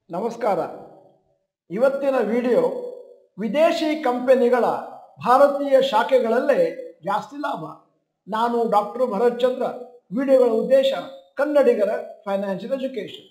ನಮಸ್ಕಾರ ಇವತ್ತಿನ ವಿಡಿಯೋ ವಿದೇಶಿ ಕಂಪನಿಗಳ ಭಾರತೀಯ ಶಾಖೆಗಳಲ್ಲೇ ಜಾಸ್ತಿ ಲಾಭ ನಾನು ಡಾಕ್ಟರ್ ಭರತ್ ಚಂದ್ರ ವಿಡಿಯೋಗಳ ಉದ್ದೇಶ ಕನ್ನಡಿಗರ ಫೈನಾನ್ಷಿಯಲ್ ಎಜುಕೇಶನ್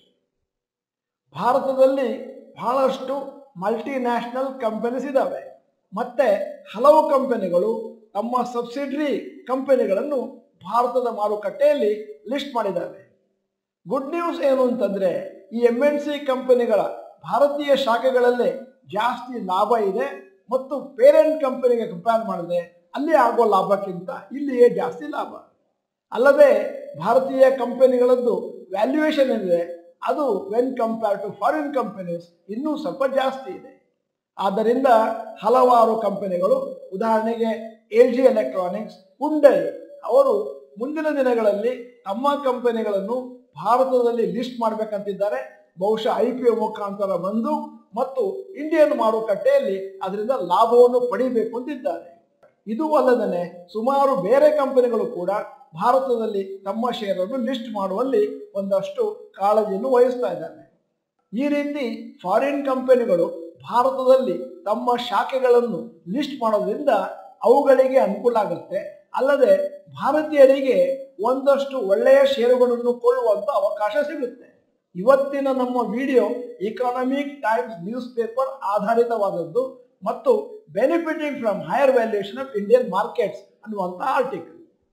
ಭಾರತದಲ್ಲಿ ಬಹಳಷ್ಟು ಮಲ್ಟಿನ್ಯಾಷನಲ್ ಕಂಪನೀಸ್ ಇದ್ದಾವೆ ಮತ್ತೆ ಹಲವು ಕಂಪನಿಗಳು ತಮ್ಮ ಸಬ್ಸಿಡರಿ ಕಂಪನಿಗಳನ್ನು ಭಾರತದ ಮಾರುಕಟ್ಟೆಯಲ್ಲಿ ಲಿಸ್ಟ್ ಮಾಡಿದ್ದಾವೆ ಗುಡ್ ನ್ಯೂಸ್ ಏನು ಅಂತಂದ್ರೆ ಈ ಎಂ ಎನ್ ಸಿ ಕಂಪನಿಗಳ ಭಾರತೀಯ ಶಾಖೆಗಳಲ್ಲೇ ಜಾಸ್ತಿ ಲಾಭ ಇದೆ ಮತ್ತು ಪೇರೆಂಟ್ ಕಂಪನಿಗೆ ಕಂಪೇರ್ ಮಾಡಿದ್ರೆ ಅಲ್ಲಿ ಆಗೋ ಲಾಭಕ್ಕಿಂತ ಇಲ್ಲಿಯೇ ಜಾಸ್ತಿ ಲಾಭ ಅಲ್ಲದೆ ಭಾರತೀಯ ಕಂಪನಿಗಳದ್ದು ವ್ಯಾಲ್ಯೂಯೇಷನ್ ಏನಿದೆ ಅದು when compare to foreign companies ಇನ್ನೂ ಸ್ವಲ್ಪ ಜಾಸ್ತಿ ಇದೆ ಆದ್ದರಿಂದ ಹಲವಾರು ಕಂಪನಿಗಳು ಉದಾಹರಣೆಗೆ ಎಲ್ ಜಿ ಎಲೆಕ್ಟ್ರಾನಿಕ್ಸ್ ಹುಂಡೈ ಅವರು ಮುಂದಿನ ದಿನಗಳಲ್ಲಿ ತಮ್ಮ ಕಂಪನಿಗಳನ್ನು ಭಾರತದಲ್ಲಿ ಲಿಸ್ಟ್ ಮಾಡಬೇಕಂತಿದ್ದಾರೆ ಬಹುಶಃ ಐ ಪಿ ಒ ಮುಖಾಂತರ ಬಂದು ಮತ್ತು ಇಂಡಿಯನ್ ಮಾರುಕಟ್ಟೆಯಲ್ಲಿ ಅದರಿಂದ ಲಾಭವನ್ನು ಪಡಿಬೇಕು ಅಂತಿದ್ದಾರೆ ಇದು ಅಲ್ಲದೇ ಸುಮಾರು ಬೇರೆ ಕಂಪನಿಗಳು ಕೂಡ ಭಾರತದಲ್ಲಿ ತಮ್ಮ ಶೇರನ್ನು ಲಿಸ್ಟ್ ಮಾಡುವಲ್ಲಿ ಒಂದಷ್ಟು ಕಾಳಜಿಯನ್ನು ವಹಿಸ್ತಾ ಇದ್ದಾರೆ ಈ ರೀತಿ ಫಾರಿನ್ ಕಂಪನಿಗಳು ಭಾರತದಲ್ಲಿ ತಮ್ಮ ಶಾಖೆಗಳನ್ನು ಲಿಸ್ಟ್ ಮಾಡೋದ್ರಿಂದ ಅವುಗಳಿಗೆ ಅನುಕೂಲ ಆಗುತ್ತೆ ಅಲ್ಲದೆ ಭಾರತೀಯರಿಗೆ ಒಂದಷ್ಟು ಒಳ್ಳೆಯ ಷೇರುಗಳನ್ನು ಕೊಳ್ಳುವಂತ ಅವಕಾಶ ಸಿಗುತ್ತೆ ಇವತ್ತಿನ ನಮ್ಮ video Economic Times news paper ಆಧಾರಿತವಾದದ್ದು ಮತ್ತು benefiting from higher valuation of Indian markets ಅನ್ನುವಂಥ ಆರ್ಟಿಕಲ್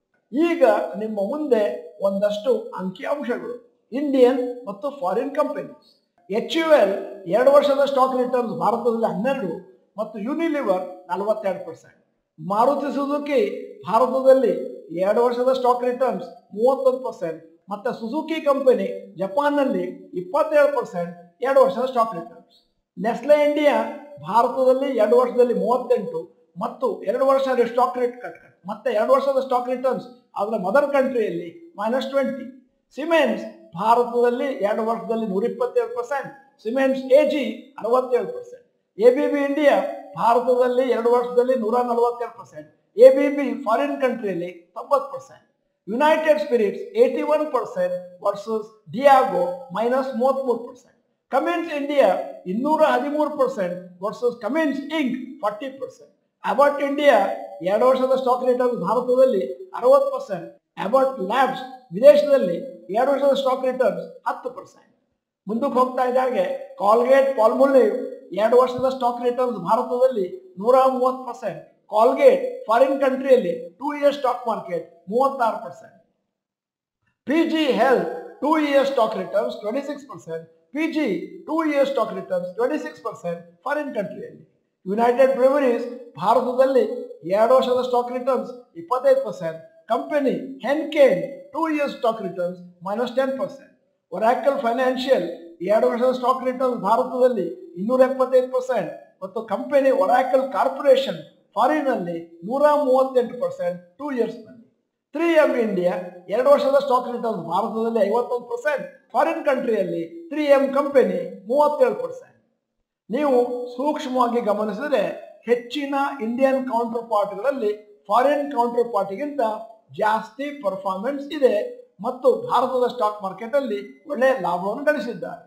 ಈಗ ನಿಮ್ಮ ಮುಂದೆ ಒಂದಷ್ಟು ಅಂಕಿಅಂಶಗಳು ಇಂಡಿಯನ್ ಮತ್ತು foreign companies H U L ಎರಡು ವರ್ಷದ ಸ್ಟಾಕ್ ರಿಟರ್ನ್ಸ್ ಭಾರತದಲ್ಲಿ ಹನ್ನೆರಡು ಮತ್ತು ಯೂನಿಲಿವರ್ ನಲವತ್ತೆರಡು ಪರ್ಸೆಂಟ್ ಮಾರುತಿ ಸುಜುಕಿ ಭಾರತದಲ್ಲಿ ಎರಡು ವರ್ಷದ ಸ್ಟಾಕ್ ರಿಟರ್ನ್ಸ್ ಮೂವತ್ತೊಂದು ಪರ್ಸೆಂಟ್ ಮತ್ತೆ ಸುಜುಕಿ ಕಂಪನಿ ಜಪಾನ್ನಲ್ಲಿ ಇಪ್ಪತ್ತೇಳು ಪರ್ಸೆಂಟ್ ಎರಡು ವರ್ಷದ ಸ್ಟಾಕ್ ರಿಟರ್ನ್ಸ್ ನೆಸ್ಲೆ ಇಂಡಿಯಾ ಭಾರತದಲ್ಲಿ ಎರಡು ವರ್ಷದಲ್ಲಿ ಮೂವತ್ತೆಂಟು ಮತ್ತು ಎರಡು ವರ್ಷ ಸ್ಟಾಕ್ ರೇಟ್ ಕಟ್ ಕಟ್ ಮತ್ತೆ ಎರಡು ವರ್ಷದ ಸ್ಟಾಕ್ ರಿಟರ್ನ್ಸ್ ಅದರ ಮದರ್ ಕಂಟ್ರಿಯಲ್ಲಿ ಮೈನಸ್ ಟ್ವೆಂಟಿ ಸಿಮೆಂಟ್ಸ್ ಭಾರತದಲ್ಲಿ ಎರಡು ವರ್ಷದಲ್ಲಿ ನೂರ ಇಪ್ಪತ್ತೇಳು ಪರ್ಸೆಂಟ್ ಸಿಮೆಂಟ್ಸ್ ಎ ಜಿ ಅರವತ್ತೇಳು percent A B B India ಭಾರತದಲ್ಲಿ ಎರಡು ವರ್ಷದಲ್ಲಿ ನೂರ ನಲವತ್ತೇಳು percent A B B foreign ಕಂಟ್ರಿಯಲ್ಲಿ ತೊಂಬತ್ತು percent United Spirits eighty one percent versus Diageo minus ಮೂವತ್ತ್ಮೂರು ಪರ್ಸೆಂಟ್ ಕಮಿನ್ಸ್ ಇಂಡಿಯಾ ಇನ್ನೂರ ಹದಿಮೂರು percent versus Cummins Inc forty percent Abbott India ಎರಡು ವರ್ಷದ ಸ್ಟಾಕ್ ರಿಟರ್ನ್ ಭಾರತದಲ್ಲಿ ಅರವತ್ತು ಪರ್ಸೆಂಟ್ ಅಬಾಟ್ ಲ್ಯಾಬ್ಸ್ ವಿದೇಶದಲ್ಲಿ ಎರಡು ವರ್ಷದ ಸ್ಟಾಕ್ ರಿಟರ್ನ್ಸ್ ಹತ್ತು ಪರ್ಸೆಂಟ್ ಮುಂದಕ್ಕೆ ಹೋಗ್ತಾ ಇದ್ದಾಗೆ ಕಾಲ್ಗೇಟ್ ಪಾಲ್ಮೊಲಿವ್ ಎರಡು ವರ್ಷದ ಸ್ಟಾಕ್ ರಿಟರ್ನ್ಸ್ ಭಾರತದಲ್ಲಿ ನೂರ ಮೂವತ್ತು ಪರ್ಸೆಂಟ್ ಕಾಲ್ಗೇಟ್ ಫಾರಿನ್ ಕಂಟ್ರಿಯಲ್ಲಿ ಟೂ ಇಯರ್ ಸ್ಟಾಕ್ ಮಾರ್ಕೆಟ್ ಮೂವತ್ತಾರು percent P G health two year stock returns twenty six percent P G two year stock returns twenty six percent foreign ಕಂಟ್ರಿಯಲ್ಲಿ United Breweries ಭಾರತದಲ್ಲಿ ಎರಡು ವರ್ಷದ stock returns ಇಪ್ಪತ್ತೈದು percent company Heineken two years stock returns minus ten percent Oracle Financial ಎರಡು ವರ್ಷದ stock returns ಭಾರತದಲ್ಲಿ ಇನ್ನೂರ ಎಪ್ಪತ್ತೈದು ಪರ್ಸೆಂಟ್ ಮತ್ತು ಕಂಪನಿ ಒರಾಕಲ್ ಕಾರ್ಪೊರೇಷನ್ ಫಾರಿನಲ್ಲಿ ನೂರ ಮೂವತ್ತೆಂಟು ಪರ್ಸೆಂಟ್ ಟೂ ಇಯರ್ಸ್ನಲ್ಲಿ ತ್ರೀ ಎಂ ಇಂಡಿಯಾ ಎರಡು ವರ್ಷದ ಸ್ಟಾಕ್ ರಿಟರ್ನ್ಸ್ ಭಾರತದಲ್ಲಿ ಐವತ್ತೊಂದು ಪರ್ಸೆಂಟ್ ಫಾರಿನ್ ಕಂಟ್ರಿಯಲ್ಲಿ ತ್ರೀ ಎಂ ಕಂಪನಿ ಮೂವತ್ತೇಳು ಪರ್ಸೆಂಟ್ ನೀವು ಸೂಕ್ಷ್ಮವಾಗಿ ಗಮನಿಸಿದರೆ ಹೆಚ್ಚಿನ ಇಂಡಿಯನ್ ಕೌಂಟರ್ ಪಾರ್ಟ್ಗಳಲ್ಲಿ ಫಾರಿನ್ ಕೌಂಟರ್ ಪಾರ್ಟಿಗಿಂತ ಜಾಸ್ತಿ ಪರ್ಫಾರ್ಮೆನ್ಸ್ ಇದೆ ಮತ್ತು ಭಾರತದ ಸ್ಟಾಕ್ ಮಾರ್ಕೆಟ್ ಅಲ್ಲಿ ಒಳ್ಳೆಯ ಲಾಭವನ್ನು ಗಳಿಸಿದ್ದಾರೆ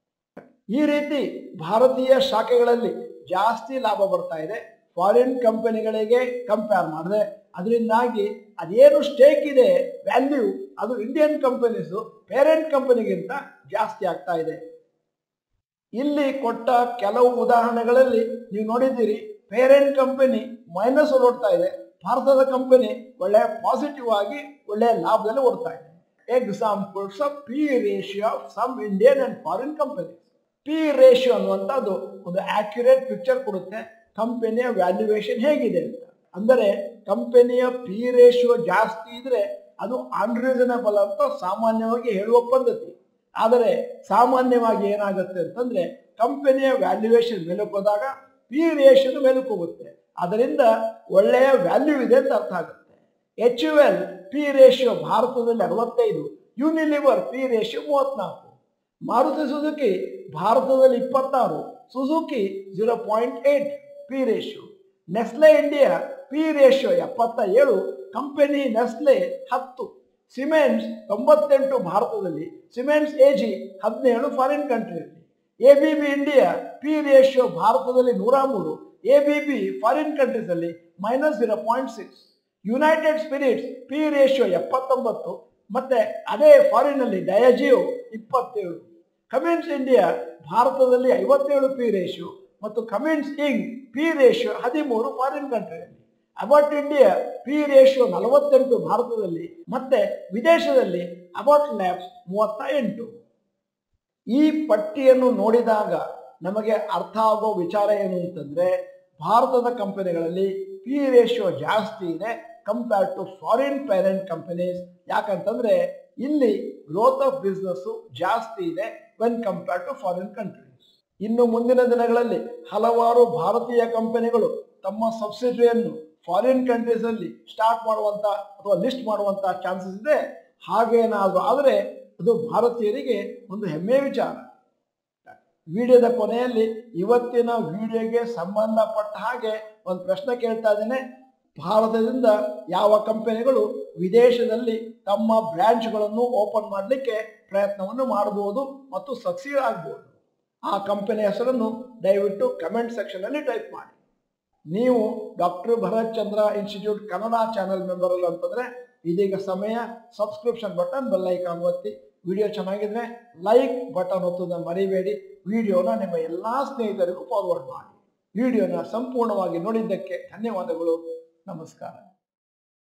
ಈ ರೀತಿ ಭಾರತೀಯ ಶಾಖೆಗಳಲ್ಲಿ ಜಾಸ್ತಿ ಲಾಭ ಬರ್ತಾ ಇದೆ ಫಾರಿನ್ ಕಂಪನಿಗಳಿಗೆ ಕಂಪೇರ್ ಮಾಡಿದ್ರೆ ಅದರಿಂದಾಗಿ ಅದೇನು ಸ್ಟೇಕ್ ಇದೆ ವ್ಯಾಲ್ಯೂ ಅದು ಇಂಡಿಯನ್ ಕಂಪನೀಸು ಪೇರೆಂಟ್ ಕಂಪನಿಗಿಂತ ಜಾಸ್ತಿ ಆಗ್ತಾ ಇದೆ ಇಲ್ಲಿ ಕೊಟ್ಟ ಕೆಲವು ಉದಾಹರಣೆಗಳಲ್ಲಿ ನೀವು ನೋಡಿದ್ದೀರಿ ಪೇರೆಂಟ್ ಕಂಪನಿ ಮೈನಸ್ ಓಡ್ತಾ ಇದೆ ಭಾರತದ ಕಂಪನಿ ಒಳ್ಳೆಯ ಪಾಸಿಟಿವ್ ಆಗಿ ಒಳ್ಳೆಯ ಲಾಭದಲ್ಲಿ ಓಡ್ತಾ ಇದೆ examples of P ratio of some Indian and foreign company P ratio ಅನ್ನುವಂಥದ್ದು ಒಂದು ಆಕ್ಯುರೇಟ್ ಪಿಕ್ಚರ್ ಕೊಡುತ್ತೆ ಕಂಪನಿಯ ವ್ಯಾಲ್ಯೂಯೇಷನ್ ಹೇಗಿದೆ ಅಂತ ಅಂದರೆ ಕಂಪನಿಯ ಪಿ ರೇಷಿಯೋ ಜಾಸ್ತಿ ಇದ್ರೆ ಅದು ಅನ್ರೀಸನಬಲ್ ಅಂತ ಸಾಮಾನ್ಯವಾಗಿ ಹೇಳುವ ಪದ್ಧತಿ ಆದರೆ ಸಾಮಾನ್ಯವಾಗಿ ಏನಾಗುತ್ತೆ ಅಂತಂದ್ರೆ ಕಂಪನಿಯ ವ್ಯಾಲ್ಯೂಯೇಷನ್ ಮೇಲಕ್ಕೆ ಹೋದಾಗ ಪಿ ರೇಷಿಯೋ ಮೇಲಕ್ಕೆ ಹೋಗುತ್ತೆ ಅದರಿಂದ ಒಳ್ಳೆಯ ವ್ಯಾಲ್ಯೂ ಇದೆ ಅಂತ ಅರ್ಥ ಆಗುತ್ತೆ H U L P ratio ಭಾರತದಲ್ಲಿ ಅರವತ್ತೈದು ಯೂನಿಲಿವರ್ ಪಿ ರೇಷಿಯೋ ಮೂವತ್ನಾಲ್ಕು ಮಾರುತಿ ಸುಜುಕಿ ಭಾರತದಲ್ಲಿ ಇಪ್ಪತ್ತಾರು Suzuki zero point eight P ratio Nestle India P ratio ಎಪ್ಪತ್ತ ಏಳು ಕಂಪನಿ ನೆಸ್ಲೆ ಹತ್ತು ಸಿಮೆಂಟ್ಸ್ ತೊಂಬತ್ತೆಂಟು ಭಾರತದಲ್ಲಿ ಸಿಮೆಂಟ್ಸ್ ಎ ಜಿ ಹದಿನೇಳು ಫಾರಿನ್ ಕಂಟ್ರಿಯಲ್ಲಿ A B B India P ratio ಭಾರತದಲ್ಲಿ ನೂರ ಮೂರು A B B foreign countries ಅಲ್ಲಿ minus zero point six United Spirits P ratio ಎಪ್ಪತ್ತೊಂಬತ್ತು ಮತ್ತೆ ಅದೇ ಫಾರಿನ್ ಅಲ್ಲಿ ಡಯಾಜಿಯೋ ಇಪ್ಪತ್ತೇಳು ಕಮಿನ್ಸ್ ಇಂಡಿಯಾ ಭಾರತದಲ್ಲಿ ಐವತ್ತೇಳು ಪಿ ರೇಷಿಯೋ ಮತ್ತು ಕಮಿನ್ಸ್ ಇಂಗ್ ಪಿ ರೇಷಿಯೋ ಹದಿಮೂರು ಫಾರಿನ್ ಕಂಟ್ರಿಯಲ್ಲಿ ಅಬಾಟ್ ಇಂಡಿಯಾ ಪಿ ರೇಷಿಯೋ ನಲವತ್ತೆಂಟು ಭಾರತದಲ್ಲಿ ಮತ್ತೆ ವಿದೇಶದಲ್ಲಿ ಅಬಾಟ್ ಲ್ಯಾಬ್ಸ್ ಮೂವತ್ತ ಎಂಟು ಈ ಪಟ್ಟಿಯನ್ನು ನೋಡಿದಾಗ ನಮಗೆ ಅರ್ಥ ಆಗೋ ವಿಚಾರ ಏನು ಅಂತಂದ್ರೆ ಭಾರತದ ಕಂಪನಿಗಳಲ್ಲಿ ಪಿ ರೇಷಿಯೋ ಜಾಸ್ತಿ ಇದೆ compare to foreign parent companies ಯಾಕಂತಂದ್ರೆ ಇಲ್ಲಿ ಗ್ರೋತ್ ಆಫ್ ಬಿಸ್ನೆಸ್ ಜಾಸ್ತಿ ಇದೆ when compare to foreign countries ಇನ್ನು ಮುಂದಿನ ದಿನಗಳಲ್ಲಿ ಹಲವಾರು ಭಾರತೀಯ ಕಂಪನಿಗಳು ತಮ್ಮ ಸಬ್ಸಿಡಿಯನ್ನು ಫಾರಿನ್ ಕಂಟ್ರೀಸ್ ಅಲ್ಲಿ ಸ್ಟಾರ್ಟ್ ಮಾಡುವಂತ ಅಥವಾ ಲಿಸ್ಟ್ ಮಾಡುವಂತ ಚಾನ್ಸಸ್ ಇದೆ ಹಾಗೇನಾದ್ರೂ ಆದರೆ ಅದು ಭಾರತೀಯರಿಗೆ ಒಂದು ಹೆಮ್ಮೆಯ ವಿಚಾರ ವಿಡಿಯೋದ ಕೊನೆಯಲ್ಲಿ ಇವತ್ತಿನ ವಿಡಿಯೋಗೆ ಸಂಬಂಧಪಟ್ಟ ಹಾಗೆ ಒಂದು ಪ್ರಶ್ನೆ ಕೇಳ್ತಾ ಇದ್ದೇನೆ ಭಾರತದಿಂದ ಯಾವ ಕಂಪನಿಗಳು ವಿದೇಶದಲ್ಲಿ ತಮ್ಮ ಬ್ರಾಂಚ್ಗಳನ್ನು ಓಪನ್ ಮಾಡಲಿಕ್ಕೆ ಪ್ರಯತ್ನವನ್ನು ಮಾಡಬಹುದು ಮತ್ತು ಸಕ್ಸೀಡ್ ಆಗ್ಬೋದು ಆ ಕಂಪನಿ ಹೆಸರನ್ನು ದಯವಿಟ್ಟು ಕಮೆಂಟ್ ಸೆಕ್ಷನ್ ಅಲ್ಲಿ ಟೈಪ್ ಮಾಡಿ ನೀವು doctor Bharath Chandra institute Kannada channel member ಅಲ್ಲ ಅಂತಂದ್ರೆ ಇದೀಗ ಸಮಯ ಸಬ್ಸ್ಕ್ರಿಪ್ಷನ್ ಬಟನ್ ಬೆಲ್ ಐಕಾನ್ ಒತ್ತಿ ವಿಡಿಯೋ ಚೆನ್ನಾಗಿದ್ರೆ ಲೈಕ್ ಬಟನ್ ಒತ್ತೋದನ್ನು ಮರಿಬೇಡಿ ವಿಡಿಯೋನ ನಿಮ್ಮ ಎಲ್ಲಾ ಸ್ನೇಹಿತರಿಗೂ ಫಾರ್ವರ್ಡ್ ಮಾಡಿ ವಿಡಿಯೋನ ಸಂಪೂರ್ಣವಾಗಿ ನೋಡಿದ್ದಕ್ಕೆ ಧನ್ಯವಾದಗಳು ನಮಸ್ಕಾರ